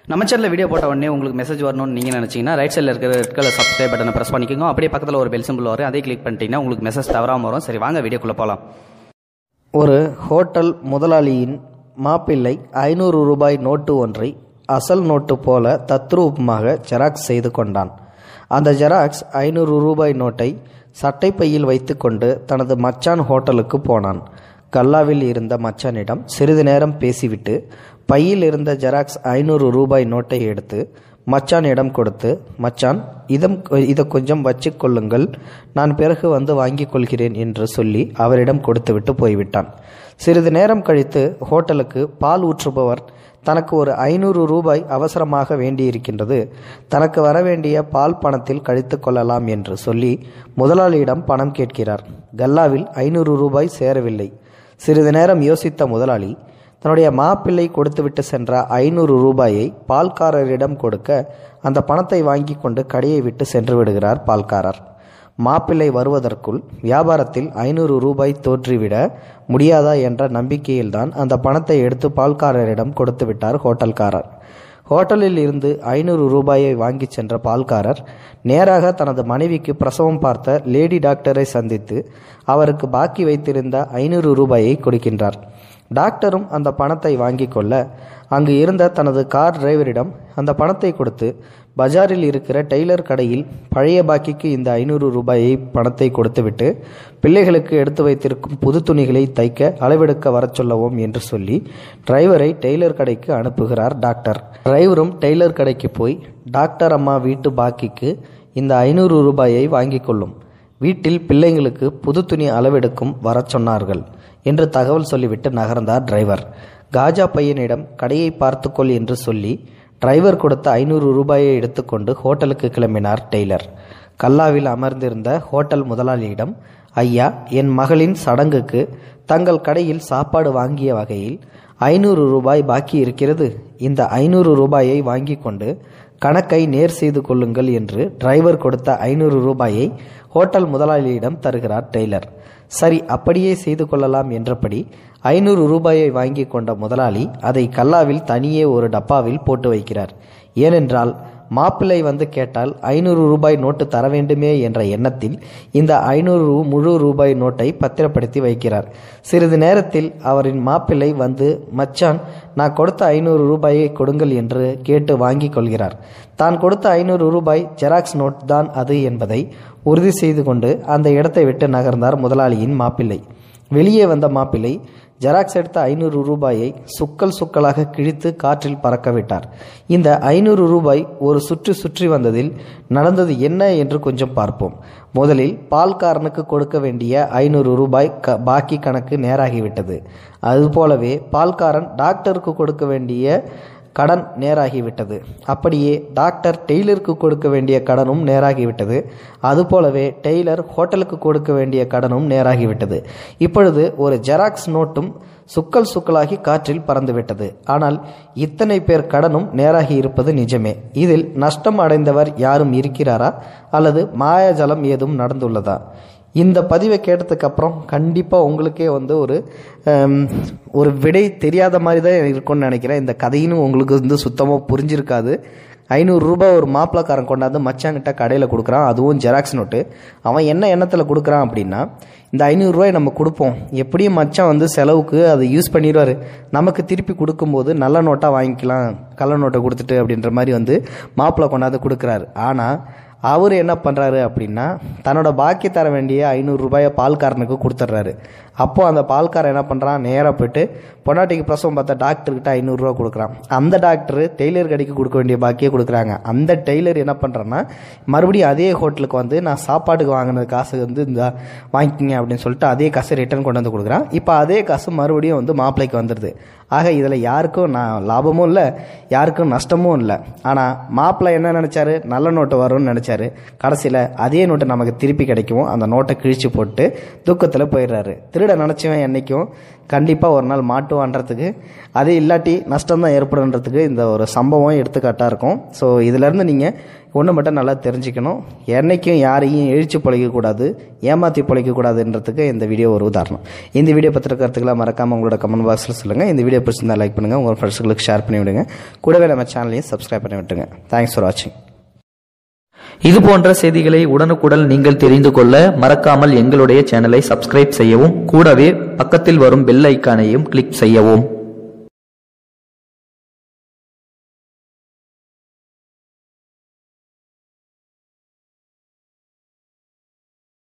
நம்ம சேனலில் வீடியோ போட்ட உடனே உங்களுக்கு மெசேஜ் வரணும்னு நீங்கள் நினச்சிங்கன்னா ரைட் சைடில் இருக்கிற ரெட் கலர் சப்ஸ்கிரைப் பட்டனை ப்ரெஸ் பண்ணிக்கோங்க அப்படியே பக்கத்தில் ஒரு பெல் சிம்பிள் வரும் அதே கிளிக் பண்ணிட்டீங்கன்னா உங்களுக்கு மெசேஜ் தவறாமல் வரும் சரி வாங்க வீடியோக்குள்ளே போகலாம் ஒரு ஹோட்டல் முதலாளியின் மாப்பிள்ளை ஐநூறு ரூபாய் நோட்டு ஒன்றை அசல் நோட்டு போல தத்ரூபமாக ஜெராக்ஸ் செய்து கொண்டான் அந்த ஜெராக்ஸ் ஐநூறு ரூபாய் நோட்டை சட்டைப்பையில் வைத்துக்கொண்டு தனது மச்சான் ஹோட்டலுக்கு போனான் கல்லாவில் இருந்த மச்சானிடம் சிறிது நேரம் பேசிவிட்டு பையில் இருந்த ஜெராக்ஸ் ஐநூறு ரூபாய் நோட்டை எடுத்து மச்சானிடம் கொடுத்து மச்சான் இதம் இதை கொஞ்சம் வச்சு கொள்ளுங்கள் நான் பிறகு வந்து வாங்கிக் கொள்கிறேன் என்று சொல்லி அவரிடம் கொடுத்துவிட்டு போய்விட்டான் சிறிது நேரம் கழித்து ஹோட்டலுக்கு பால் ஊற்றுபவர் தனக்கு ஒரு ஐநூறு ரூபாய் அவசரமாக வேண்டியிருக்கின்றது தனக்கு வரவேண்டிய பால் பணத்தில் கழித்து கொள்ளலாம் என்று சொல்லி முதலாளியிடம் பணம் கேட்கிறார் கல்லாவில் ஐநூறு ரூபாய் சேரவில்லை சிறிது நேரம் யோசித்த முதலாளி தன்னுடைய மாப்பிள்ளை கொடுத்துவிட்டு சென்ற ஐநூறு ரூபாயை பால்காரரிடம் கொடுக்க அந்த பணத்தை வாங்கி கொண்டு கடையை விட்டு சென்று விடுகிறார் பால்காரர் மாப்பிள்ளை வருவதற்குள் வியாபாரத்தில் ஐநூறு ரூபாய் தோற்றிவிட முடியாதா என்ற நம்பிக்கையில்தான் அந்த பணத்தை எடுத்து பால்காரரிடம் கொடுத்து விட்டார் ஹோட்டல்காரர் ஹோட்டலில் இருந்து ஐநூறு ரூபாயை வாங்கி சென்ற பால்காரர் நேராக தனது மனைவிக்கு பிரசவம் பார்த்த லேடி டாக்டரை சந்தித்து அவருக்கு பாக்கி வைத்திருந்த ஐநூறு ரூபாயை கொடுக்கின்றார் டாக்டரும் அந்த பணத்தை வாங்கி கொள்ள அங்கு இருந்த தனது கார் டிரைவரிடம் அந்த பணத்தை கொடுத்து பஜாரில் இருக்கிற டெய்லர் கடையில் பழைய பாக்கிக்கு இந்த ஐநூறு ரூபாயை பணத்தை கொடுத்துவிட்டு பிள்ளைகளுக்கு எடுத்து வைத்திருக்கும் புது துணிகளை தைக்க அளவெடுக்க வரச் சொல்லவும் என்று சொல்லி டிரைவரை டெய்லர் கடைக்கு அனுப்புகிறார் டாக்டர் டிரைவரும் டெய்லர் கடைக்கு போய் டாக்டர் அம்மா வீட்டு பாக்கிக்கு இந்த ஐநூறு ரூபாயை வாங்கிக் கொள்ளும் வீட்டில் பிள்ளைங்களுக்கு புது துணி அளவெடுக்கும் வரச் சொன்னார்கள் என்று தகவல் சொல்லிவிட்டு நகர்ந்தார் டிரைவர் காஜா பையனிடம் கடையை பார்த்துக்கொள் என்று சொல்லி டிரைவர் கொடுத்த ஐநூறு ரூபாயை எடுத்துக்கொண்டு ஹோட்டலுக்கு கிளம்பினார் டெய்லர் கல்லாவில் அமர்ந்திருந்த ஹோட்டல் முதலாளியிடம் ஐயா என் மகளின் சடங்குக்கு தங்கள் கடையில் சாப்பாடு வாங்கிய வகையில் ஐநூறு ரூபாய் பாக்கி இருக்கிறது இந்த ஐநூறு ரூபாயை வாங்கி கொண்டு கணக்கை நேர் செய்து கொள்ளுங்கள் என்று டிரைவர் கொடுத்த ஐநூறு ரூபாயை ஹோட்டல் முதலாளியிடம் தருகிறார் டெய்லர் சரி அப்படியே செய்து கொள்ளலாம் என்றபடி ஐநூறு ரூபாயை வாங்கி கொண்ட முதலாளி அதை கல்லாவில் தனியே ஒரு டப்பாவில் போட்டு வைக்கிறார் ஏனென்றால் மாப்பிள்ளை வந்து கேட்டால் ஐநூறு ரூபாய் நோட்டு தர வேண்டுமே என்ற எண்ணத்தில் இந்த ஐநூறு முழு ரூபாய் நோட்டை பத்திரப்படுத்தி வைக்கிறார் சிறிது நேரத்தில் அவரின் மாப்பிள்ளை வந்து மச்சான் நான் கொடுத்த ஐநூறு ரூபாயை கொடுங்கள் என்று கேட்டு வாங்கி கொள்கிறார் தான் கொடுத்த ஐநூறு ரூபாய் ஜெராக்ஸ் நோட் தான் அது என்பதை உறுதி செய்து கொண்டு அந்த இடத்தை விட்டு நகர்ந்தார் முதலாளியின் மாப்பிள்ளை வெளியே வந்த மாப்பிள்ளை ஜெராக்ஸ் எடுத்த ஐநூறு ரூபாயை சுக்கல் சுக்கலாக கிழித்து காற்றில் பறக்க விட்டார் இந்த ஐநூறு ரூபாய் ஒரு சுற்றி சுற்றி வந்ததில் நடந்தது என்ன என்று கொஞ்சம் பார்ப்போம் முதலில் பால்காரனுக்கு கொடுக்க வேண்டிய ஐநூறு ரூபாய் க பாக்கி கணக்கு நேராகிவிட்டது அதுபோலவே பால்காரன் டாக்டருக்கு கொடுக்க வேண்டிய கடன் நேராகிவிட்டது அப்படியே டாக்டர் டெய்லருக்கு கொடுக்க வேண்டிய கடனும் நேராகிவிட்டது அதுபோலவே டெய்லர் ஹோட்டலுக்கு கொடுக்க வேண்டிய கடனும் நேராகிவிட்டது இப்பொழுது ஒரு ஜெராக்ஸ் நோட்டும் சுக்கல் சுக்கலாகி காற்றில் பறந்துவிட்டது ஆனால் இத்தனை பேர் கடனும் நேராகி இருப்பது நிஜமே இதில் நஷ்டம் அடைந்தவர் யாரும் இருக்கிறாரா அல்லது மாயாஜலம் ஏதும் நடந்துள்ளதா இந்த பதிவை கேட்டதுக்கு அப்புறம் கண்டிப்பாக உங்களுக்கே வந்து ஒரு ஒரு விடை தெரியாத மாதிரி தான் இருக்கும்னு நினைக்கிறேன் இந்த கதையினும் உங்களுக்கு வந்து சுத்தமாக புரிஞ்சிருக்காது ஐநூறு ரூபாய் ஒரு மாப்பிளக்காரன் கொண்டாந்து மச்சாங்கிட்ட கடையில் கொடுக்குறான் அதுவும் ஜெராக்ஸ் நோட்டு அவன் என்ன எண்ணத்தில் கொடுக்குறான் அப்படின்னா இந்த ஐநூறுரூவாய் நம்ம கொடுப்போம் எப்படியும் மச்சான் வந்து செலவுக்கு அதை யூஸ் பண்ணிடுவார் நமக்கு திருப்பி கொடுக்கும்போது நல்ல நோட்டாக வாங்கிக்கலாம் கள்ள நோட்டை கொடுத்துட்டு அப்படின்ற மாதிரி வந்து மாப்பிள்ளை கொண்டாந்து கொடுக்குறாரு ஆனால் அவர் என்ன பண்ணுறாரு அப்படின்னா தன்னோட பாக்கி தர வேண்டிய ஐநூறு ரூபாயை பால்காரனுக்கு கொடுத்துட்றாரு அப்போது அந்த பால்காரன் என்ன பண்ணுறான் நேராக போயிட்டு பொண்டாட்டிக்கு பிரசவம் பார்த்தா டாக்டர்கிட்ட ஐநூறுரூவா கொடுக்குறான் அந்த டாக்டர் டெய்லர் கடைக்கு கொடுக்க வேண்டிய பாக்கியே கொடுக்குறாங்க அந்த டெய்லர் என்ன பண்ணுறான்னா மறுபடியும் அதே ஹோட்டலுக்கு வந்து நான் சாப்பாட்டுக்கு வாங்கின காசு வந்து இந்த வாங்கிக்கிங்க அப்படின்னு சொல்லிட்டு அதே காசை ரிட்டர்ன் கொண்டு வந்து கொடுக்குறான் இப்போ அதே காசு மறுபடியும் வந்து மாப்பிள்ளைக்கு வந்துடுது ஆக இதில் யாருக்கும் நான் லாபமும் இல்லை யாருக்கும் நஷ்டமும் இல்லை ஆனால் மாப்பிள்ளை என்ன நினச்சாரு நல்ல நோட்டு வரும்னு நினச்சாரு கடைசியில் அதே நோட்டு நமக்கு திருப்பி கிடைக்கும் அந்த நோட்டை கிழிச்சு போட்டு துக்கத்தில் போயிடுறாரு திரு திருட நினச்சவன் என்றைக்கும் கண்டிப்பாக ஒரு நாள் மாட்டுவான்றதுக்கு அது இல்லாட்டி நஷ்டம் தான் ஏற்படுன்றதுக்கு இந்த ஒரு சம்பவம் எடுத்துக்காட்டாக இருக்கும் ஸோ இதிலேருந்து நீங்கள் ஒன்று மட்டும் நல்லா தெரிஞ்சுக்கணும் என்றைக்கும் யாரையும் இழிச்சு பழகக்கூடாது ஏமாற்றி பழகக்கூடாதுன்றதுக்கு இந்த வீடியோ ஒரு உதாரணம் இந்த வீடியோ பற்றின கருத்துக்களை மறக்காமல் உங்களோட கமெண்ட் பாக்ஸில் சொல்லுங்கள் இந்த வீடியோ பிடிச்சிருந்தா லைக் பண்ணுங்கள் உங்கள் ஃப்ரெண்ட்ஸுங்களுக்கு ஷேர் பண்ணி விடுங்க கூடவே நம்ம சேனலையும் சப்ஸ்கிரைப் பண்ணி விட்டுங்க தேங்க்ஸ் ஃபார் வாட்சிங் இது போன்ற செய்திகளை உடனுக்குடன் நீங்கள் தெரிந்து கொள்ள மறக்காமல் எங்களுடைய சேனலை சப்ஸ்கிரைப் செய்யவும் கூடவே பக்கத்தில் வரும் பெல் ஐக்கானையும் கிளிக் செய்யவும்